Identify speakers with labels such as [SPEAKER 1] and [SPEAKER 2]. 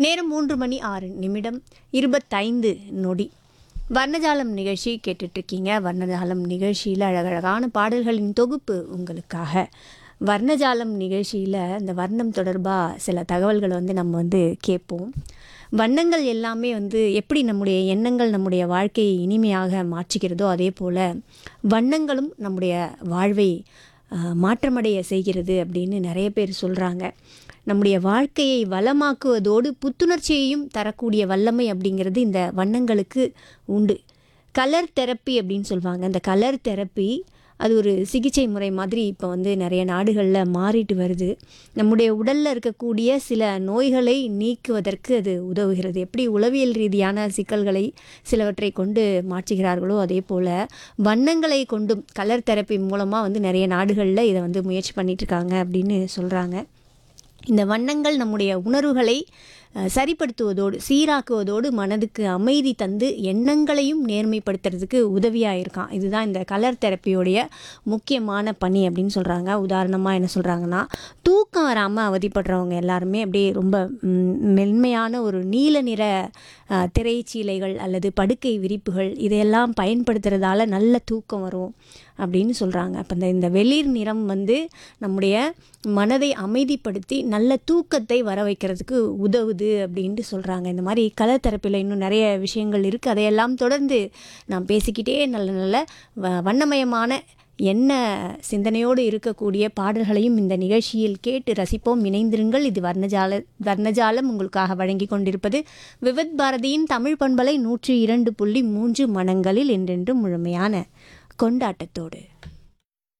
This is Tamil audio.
[SPEAKER 1] நேரம் மூன்று மணி ஆறு நிமிடம் இருபத்தைந்து நொடி வர்ணஜாலம் நிகழ்ச்சி கேட்டுட்ருக்கீங்க வர்ணஜாலம் நிகழ்ச்சியில் அழகழகான பாடல்களின் தொகுப்பு உங்களுக்காக வர்ணஜாலம் நிகழ்ச்சியில் இந்த வர்ணம் தொடர்பாக சில தகவல்களை வந்து நம்ம வந்து கேட்போம் வண்ணங்கள் எல்லாமே வந்து எப்படி நம்முடைய எண்ணங்கள் நம்முடைய வாழ்க்கையை இனிமையாக மாற்றுகிறதோ அதே போல் வண்ணங்களும் நம்முடைய வாழ்வை ஆஹ், மாற்றமடைய செய்கிறது அப்படின்னு நிறைய பேர் சொல்கிறாங்க நம்முடைய வாழ்க்கையை வளமாக்குவதோடு புத்துணர்ச்சியையும் தரக்கூடிய வல்லமை அப்படிங்கிறது இந்த வண்ணங்களுக்கு உண்டு கலர் தெரப்பி அப்படின்னு சொல்லுவாங்க இந்த கலர் தெரப்பி அது ஒரு சிகிச்சை முறை மாதிரி இப்போ வந்து நிறைய நாடுகளில் மாறிட்டு வருது நம்முடைய உடலில் இருக்கக்கூடிய சில நோய்களை நீக்குவதற்கு அது உதவுகிறது எப்படி உளவியல் ரீதியான சிக்கல்களை சிலவற்றை கொண்டு மாற்றுகிறார்களோ அதே போல் வண்ணங்களை கொண்டும் கலர் தெரப்பி மூலமாக வந்து நிறைய நாடுகளில் இதை வந்து முயற்சி பண்ணிட்டு இருக்காங்க அப்படின்னு சொல்கிறாங்க இந்த வண்ணங்கள் நம்முடைய உணர்வுகளை அஹ், சரிப்படுத்துவதோடு சீராக்குவதோடு மனதுக்கு அமைதி தந்து எண்ணங்களையும் நேர்மைப்படுத்துறதுக்கு உதவியாக இருக்கான் இதுதான் இந்த கலர் தெரப்பியோடைய முக்கியமான பணி அப்படின்னு சொல்கிறாங்க உதாரணமாக என்ன சொல்கிறாங்கன்னா தூக்கம் வராமல் அவதிப்படுறவங்க எல்லாருமே அப்படியே ரொம்ப ம், மென்மையான ஒரு நீல நிற அஹ், திரைச்சீலைகள் அல்லது படுக்கை விரிப்புகள் இதையெல்லாம் பயன்படுத்துறதால நல்ல தூக்கம் வரும் அப்படின்னு சொல்கிறாங்க அப்போ இந்த இந்த வெளிர் நிறம் வந்து நம்முடைய மனதை அமைதிப்படுத்தி நல்ல தூக்கத்தை வர வைக்கிறதுக்கு உதவுது அப்படின்ட்டு சொல்கிறாங்க இந்த மாதிரி கலர் தெரப்பியில் இன்னும் நிறைய விஷயங்கள் இருக்குது அதையெல்லாம் தொடர்ந்து நாம் பேசிக்கிட்டே நல்ல நல்ல வ- வண்ணமயமான என்ன சிந்தனையோடு இருக்கக்கூடிய பாடல்களையும் இந்த நிகழ்ச்சியில் கேட்டு ரசிப்போம் இணைந்திருங்கள் இது வர்ணஜால வர்ணஜாலம் உங்களுக்காக வழங்கி கொண்டிருப்பது விவித் பாரதியின் தமிழ் பண்பலை நூற்றி இரண்டு புள்ளி மூன்று மனங்களில் என்றென்றும் முழுமையான கொண்டாட்டத்தோடு